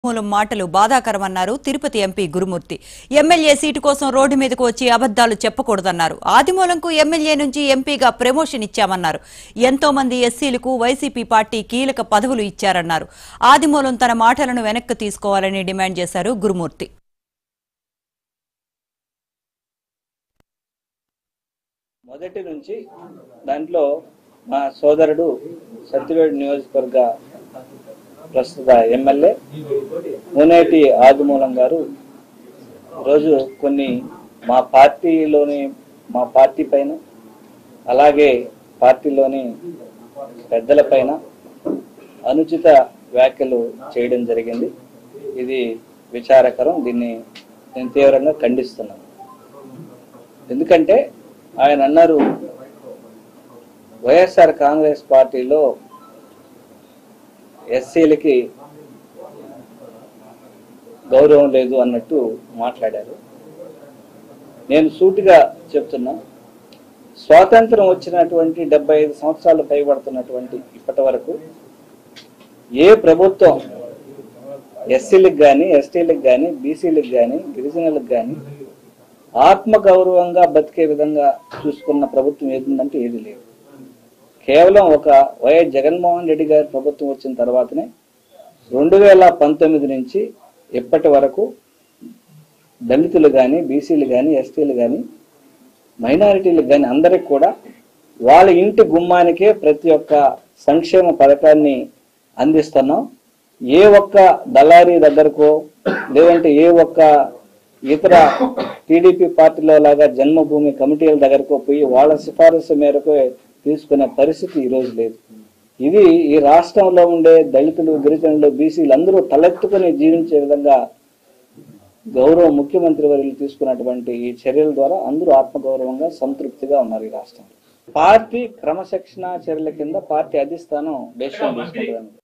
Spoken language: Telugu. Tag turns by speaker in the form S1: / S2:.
S1: మూలం మాటలు బాధాకరమన్నారు Tirupati MP Gurumurthy MLA seat కోసం రోడ్డు మీదకు వచ్చి అబద్దాలు చెప్పకూడదన్నారు ఆదిమూలంకు ఎమ్మెల్యే నుంచి ఎంపీగా ప్రమోషన్ ఇచ్చామన్నారు ఎంతో మంది ఎస్సీలకు వైసీపీ పార్టీ కీలక పదవులు ఇచ్చారన్నారు ఆదిమూలం తన మాటలను వెనక్కి తీసుకోవాలని డిమాండ్ చేశారు గురుమూర్తి
S2: మొదటి నుంచి దాంట్లో మా సోదరుడు సత్యవేడు నియోజకవర్గ ప్రస్తుత ఎమ్మెల్యే మునేటి ఆదిమూలం గారు రోజు కొన్ని మా పార్టీలోని మా పార్టీ పైన అలాగే పార్టీలోని పెద్దల పైన అనుచిత వ్యాఖ్యలు చేయడం జరిగింది ఇది విచారకరం దీన్ని నేను తీవ్రంగా ఖండిస్తున్నాను ఎందుకంటే ఆయన అన్నారు వైఎస్ఆర్ కాంగ్రెస్ పార్టీలో ఎస్సీలకి గౌరవం లేదు అన్నట్టు మాట్లాడారు నేను సూటిగా చెప్తున్నా స్వాతంత్రం వచ్చినటువంటి డెబ్బై ఐదు సంవత్సరాలు పైబడుతున్నటువంటి ఇప్పటి వరకు ఏ ప్రభుత్వం ఎస్సీలకు కానీ ఎస్టీలకు కానీ బీసీలకు కానీ గిరిజనులకు కానీ ఆత్మ గౌరవంగా బతికే విధంగా చూసుకున్న ప్రభుత్వం ఏదంటే ఏది లేదు కేవలం ఒక వైఎస్ జగన్మోహన్ రెడ్డి గారి ప్రభుత్వం వచ్చిన తర్వాతనే రెండు వేల పంతొమ్మిది నుంచి ఇప్పటి వరకు దళితులు కానీ బీసీలు కానీ ఎస్టీలు కానీ మైనారిటీలకు కానీ అందరికి కూడా వాళ్ళ ఇంటి గుమ్మానికే ప్రతి ఒక్క సంక్షేమ పథకాన్ని అందిస్తున్నాం ఏ ఒక్క దళారీ దగ్గరకో లేదంటే ఏ ఒక్క ఇతర టీడీపీ పార్టీలో లాగా జన్మభూమి కమిటీల దగ్గరకో పోయి వాళ్ళ సిఫారసు మేరకు తీసుకునే పరిస్థితి ఈ రోజు లేదు ఇది ఈ రాష్ట్రంలో ఉండే దళితులు గిరిజనులు బీసీలు అందరూ తలెత్తుకుని జీవించే విధంగా గౌరవ ముఖ్యమంత్రి వర్యులు తీసుకున్నటువంటి ఈ చర్యల ద్వారా అందరూ ఆత్మగౌరవంగా సంతృప్తిగా ఉన్నారు ఈ రాష్ట్రంలో పార్టీ క్రమశిక్షణ చర్యల కింద పార్టీ అధిష్టానం డెసిషన్ తీసుకుంటుంది